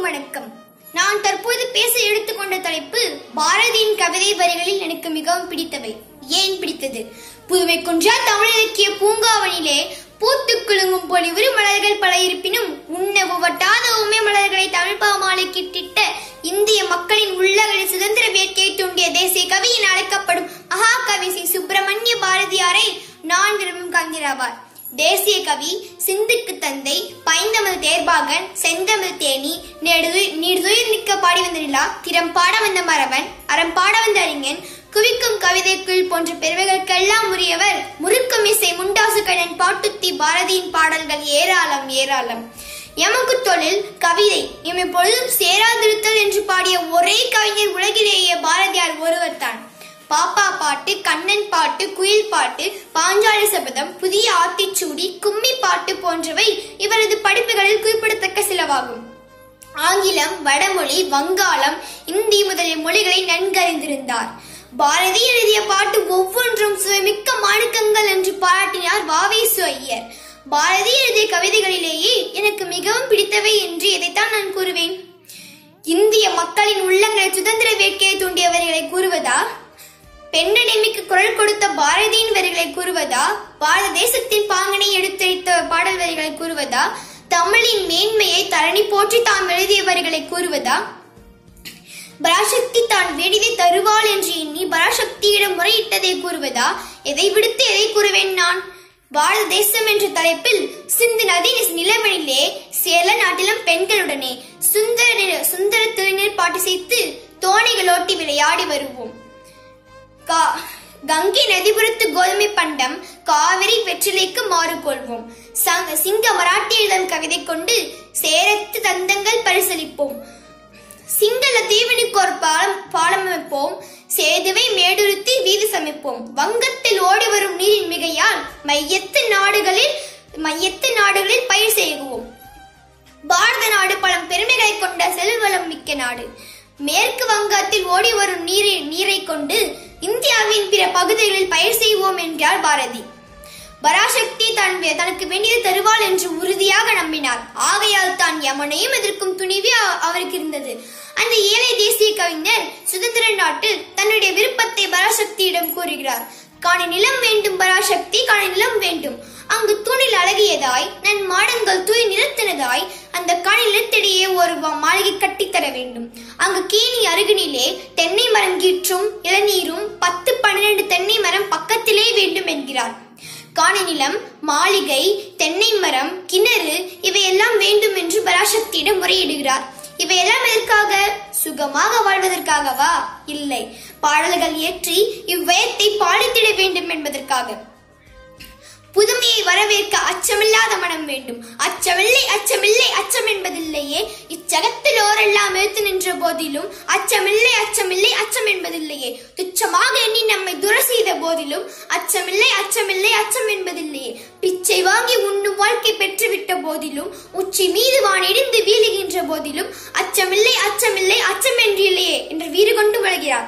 வணக்கம் நான் தற்போது பேச எடுத்துக்கொண்ட தலைப்பு பாரதியின் கவிதை வரிகளில் எனக்கு மிகவும் பிடித்தவை ஏன் பிடித்தது புதுமை குன்றா தமிழ் இலக்கிய பூங்காவனிலே பூத்துக் குலுங்கும் பொலிவுறு மலர்கள் பல இருப்பினும் உண்ண உவட்டாத உண்மை மலர்களை தமிழ் பாமாலை கிட்டிட்ட இந்திய மக்களின் உள்ளங்களில் சுதந்திர வேட்கையை தூண்டிய தேசிய கவி என அழைக்கப்படும் மகாகவி சி சுப்பிரமணிய பாரதியாரை நான் விரும்பும் கந்திராவார் தேசிய கவி சிந்துக்கு தந்தை பைந்தமிழ் தேர்பாகன் செந்தமிழ் தேனி நெடுதுயிர் நீர்துயிர் நிற்க பாடி வந்த நிலா திறம் பாட வந்த மரவன் அறம் பாட வந்த அறிஞன் குவிக்கும் கவிதைக்குள் போன்ற பெருமைகளுக்கெல்லாம் உரியவர் முறுக்கும் இசை முண்டாசு கண்ணன் பாட்டுத்தி பாரதியின் பாடல்கள் ஏராளம் ஏராளம் எமக்கு தொழில் கவிதை எம்மை பொழுதும் சேராதிருத்தல் என்று பாடிய ஒரே கவிஞர் உலகிலேயே பாரதியார் ஒருவர்தான் பாப்பா பாட்டு கண்ணன் பாட்டு குயில் பாட்டு பாஞ்சாலி சபதம் புதிய ஆத்திச்சூடி கும்மி பாட்டு போன்றவை இவரது படைப்புகளில் குறிப்பிடத்தக்க சிலவாகும் ஆங்கிலம் வடமொழி வங்காளம் இந்தி முதலிய மொழிகளை நன்கறிந்திருந்தார் பாரதி எழுதிய பாட்டு ஒவ்வொன்றும் சுவைமிக்க மாணிக்கங்கள் என்று பாராட்டினார் வாவேசு ஐயர் பாரதி எழுதிய கவிதைகளிலேயே எனக்கு மிகவும் பிடித்தவை என்று இதைத்தான் நான் கூறுவேன் இந்திய மக்களின் உள்ளங்களில் சுதந்திர வேட்கையை தூண்டியவர்களை கூறுவதா பெண்ணடிமைக்கு குரல் கொடுத்த பாரதியின் வரிகளை கூறுவதா பாரத தேசத்தின் பாங்கனை எடுத்துரைத்த பாடல் வரிகளை கூறுவதா தமிழின் மேன்மையை தரணி போற்றி தாம் எழுதிய வரிகளை கூறுவதா பராசக்தி தான் வேடிதை தருவாள் என்று எண்ணி பராசக்தியிடம் முறையிட்டதை கூறுவதா எதை விடுத்து எதை கூறுவேன் நான் பாரத தேசம் என்ற தலைப்பில் சிந்து நதி நிலவெளியிலே சேல நாட்டிலும் பெண்களுடனே சுந்தர நில- சுந்தர திருநீர் பாட்டு செய்து தோணிகளோட்டி விளையாடி வருவோம் கா- கங்கை நதிபுரத்து கோதுமை பண்டம் காவிரி வெற்றிலைக்கு மாறுகொள்வோம் சங்க சிங்க மராட்டியிடம் கவிதை கொண்டு சேரத்து தந்தங்கள் பரிசளிப்போம் சிங்கள தீவனுக்கு ஒரு பாலம் பாலம் அமைப்போம் சேதுவை மேடுருத்தி வீதி சமைப்போம் வங்கத்தில் ஓடி வரும் நீரின் மிகையால் மையத்து நாடுகளில் மையத்து நாடுகளில் பயிர் செய்குவோம் பாரத நாடு பலம் பெருமைகளை கொண்ட செல்வளம் மிக்க நாடு மேற்கு வங்கத்தில் ஓடி வரும் நீரை நீரை கொண்டு இந்தியாவின் பிற பகுதிகளில் பயிர் செய்வோம் என்றார் பாரதி பராசக்தி தான் வே- தனக்கு வேண்டியது தருவாள் என்று உறுதியாக நம்பினார் ஆகையால் தான் யமனையும் எதிர்க்கும் துணிவு அ- அவருக்கு இருந்தது அந்த ஏழை தேசிய கவிஞர் சுதந்திர நாட்டில் தன்னுடைய விருப்பத்தை பராசக்தியிடம் கூறுகிறார் காணி நிலம் வேண்டும் பராசக்தி காணி நிலம் வேண்டும் அங்கு தூணில் அழகியதாய் நன் மாடங்கள் தூய் நிலத்தினதாய் அந்த காணி நிலத்திடையே ஒரு வ- மாளிகை கட்டித்தர வேண்டும் அங்கு கீனி அருகினிலே தென்னை மரம் கீற்றும் இளநீரும் பத்து பன்னிரண்டு தென்னை மரம் பக்கத்திலே வேண்டும் என்கிறார் காணி நிலம் மாளிகை தென்னை மரம் கிணறு இவையெல்லாம் வேண்டும் என்று பராசக்தியிடம் முறையிடுகிறார் இவையெல்லாம் எதற்காக சுகமாக வாழ்வதற்காகவா இல்லை பாடல்கள் இயற்றி இவ்வயத்தை பாடித்திட வேண்டும் என்பதற்காக புதுமையை வரவேற்க அச்சமில்லாத மனம் வேண்டும் அச்சமில்லை அச்சமில்லை அச்சம் என்பதில்லையே இச்சகத்தில் ஓரெல்லாம் எழுத்து நின்ற போதிலும் அச்சமில்லை அச்சமில்லை அச்சம் என்பதில்லையே துச்சமாக எண்ணி நம்மை துர செய்த போதிலும் அச்சமில்லை அச்சமில்லை அச்சம் என்பதில்லையே பிச்சை வாங்கி உண்ணும் வாழ்க்கை பெற்றுவிட்ட போதிலும் உச்சி மீது வான் இடிந்து வீழுகின்ற போதிலும் அச்சமில்லை அச்சமில்லை அச்சம் என்று இல்லையே என்று வீறு கொண்டு வளர்கிறார்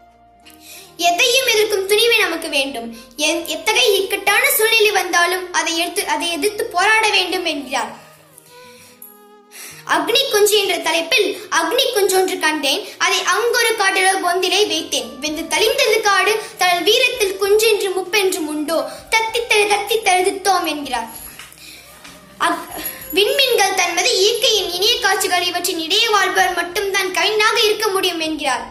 எதையும் எதிர்க்கும் துணிவு நமக்கு வேண்டும் எ- எத்தகைய இக்கட்டான சூழ்நிலை வந்தாலும் அதை எடுத்து அதை எதிர்த்து போராட வேண்டும் என்கிறார் அக்னி குஞ்சு என்ற தலைப்பில் அக்னி குஞ்சு ஒன்று கண்டேன் அதை அங்கொரு காட்டிலோ பொந்திலே வைத்தேன் வெந்து தளிந்தது காடு தனது வீரத்தில் குஞ்சென்று முப்பென்றும் உண்டோ தத்தித்தழு தத்தி தழுதித்தோம் என்கிறார் அக்- விண்மீன்கள் தன்மது இயற்கையின் இனிய காட்சிகள் இவற்றின் இடையே வாழ்பவர் மட்டும்தான் கவிஞனாக இருக்க முடியும் என்கிறார்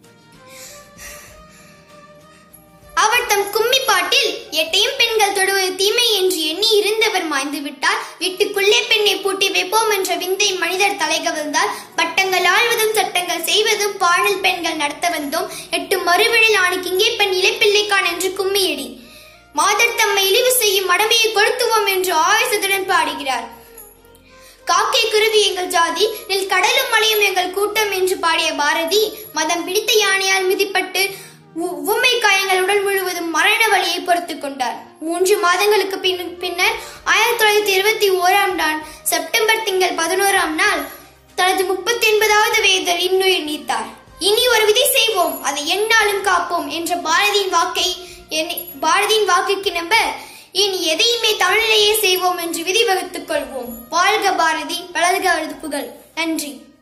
அவர் தம் கும்மி பாட்டில் எட்டையும் பெண்கள் தொடுவது தீமை என்று எண்ணி இருந்தவர் மாய்ந்து விட்டார் வீட்டுக்குள்ளே பெண்ணை பூட்டி வைப்போம் என்ற விந்தை மனிதர் தலைகவிழ்ந்தால் பட்டங்கள் ஆழ்வதும் சட்டங்கள் செய்வதும் பாடல் பெண்கள் நடத்த வந்தோம் எட்டு மறுவிழில் ஆணுக்கு இங்கே பெண் இளைப்பிள்ளைக்கான் என்று கும்மியடி மாதர் தம்மை இழிவு செய்யும் மடமையை கொளுத்துவோம் என்று ஆவேசத்துடன் பாடுகிறார் காக்கை குருவி எங்கள் ஜாதி நெல் கடலும் மலையும் எங்கள் கூட்டம் என்று பாடிய பாரதி மதம் பிடித்த யானையால் மிதிப்பட்டு உ- உவமை காயங்களுடன் முழுவதும் மரண வழியை பொறுத்துக் கொண்டார் மூன்று மாதங்களுக்கு பின் பின்னர் ஆயிரத்தி தொள்ளாயிரத்தி இருபத்தி ஓராம் ஆண்டு செப்டம்பர் திங்கள் பதினோராம் நாள் தனது முப்பத்தி ஒன்பதாவது வயதில் இன்னுயிர் நீத்தார் இனி ஒரு விதி செய்வோம் அதை எந்நாளும் காப்போம் என்ற பாரதியின் வாக்கை என்னை- பாரதியின் வாக்குக்கு நம்ப இனி எதையுமே தமிழிலேயே செய்வோம் என்று விதி வகுத்துக் கொள்வோம் வாழ்க பாரதி வளர்க அவரது புகழ் நன்றி